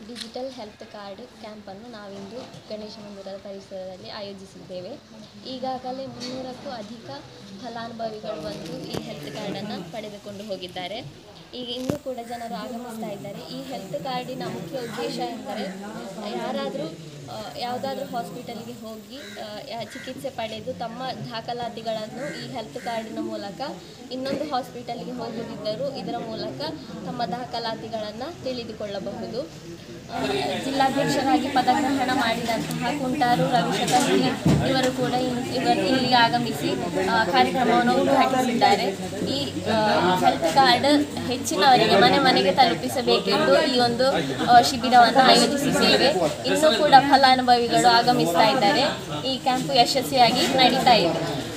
digital health card ಕ್ಯಾಂಪನ್ನು ನಾವಿಂದು ಗಣೇಶ ಮಂದಿರದ ಪರಿಸರದಲ್ಲಿ ಆಯೋಜಿಸಿದ್ದೇವೆ ಈಗಾಗಲೇ ಮುನ್ನೂರಕ್ಕೂ ಅಧಿಕ ಫಲಾನುಭವಿಗಳು ಬಂದು ಈ ಹೆಲ್ತ್ ಕಾರ್ಡನ್ನು ಪಡೆದುಕೊಂಡು ಹೋಗಿದ್ದಾರೆ ಈಗ ಇನ್ನೂ ಕೂಡ ಜನರು ಆಗಮಿಸ್ತಾ ಇದ್ದಾರೆ ಈ ಹೆಲ್ತ್ ಕಾರ್ಡಿನ ಮುಖ್ಯ ಉದ್ದೇಶ ಎಂದರೆ ಯಾರಾದರೂ ಯಾವುದಾದ್ರೂ ಹಾಸ್ಪಿಟಲ್ಗೆ ಹೋಗಿ ಆ, ಯಾ- ಚಿಕಿತ್ಸೆ ಪಡೆದು ತಮ್ಮ ದಾಖಲಾತಿಗಳನ್ನು ಈ ಹೆಲ್ತ್ ಕಾರ್ಡಿನ ಮೂಲಕ ಇನ್ನೊಂದು ಹಾಸ್ಪಿಟಲ್ಗೆ ಹೋಗುತ್ತಿದ್ದರೂ ಇದರ ಮೂಲಕ ತಮ್ಮ ದಾಖಲಾತಿಗಳನ್ನು ತಿಳಿದುಕೊಳ್ಳಬಹುದು ಆ, ಜಿಲ್ಲಾಧ್ಯಕ್ಷರಾಗಿ ಪದಗ್ರಹಣ ಮಾಡಿದಂತಹ ಕುಂಟಾರು ರವಿಶಂಕರ್ ರೆಡ್ಡಿ ಇವರು ಕೂಡ ಇನ್- ಇವರು ಇಲ್ಲಿಗೆ ಆಗಮಿಸಿ ಆ, ಕಾರ್ಯಕ್ರಮವನ್ನು ಉದ್ಘಾಟಿಸಿದ್ದಾರೆ ಈ ಹೆಲ್ತ್ ಕಾರ್ಡ್ ಹೆಚ್ಚಿನವರಿಗೆ ಮನೆ ಮನೆಗೆ ತಲುಪಿಸಬೇಕೆಂದು ಈ ಒಂದು ಆ, ಶಿಬಿರವನ್ನು ಆಯೋಜಿಸಿದ್ದೇವೆ ಇನ್ನೂ ಕೂಡ ಫಲಾನುಭವಿಗಳು ಆಗಮಿಸ್ತಾ ಇದ್ದಾರೆ ಈ ಕ್ಯಾಂಪು ಯಶಸ್ವಿಯಾಗಿ ನಡೀತಾ ಇದೆ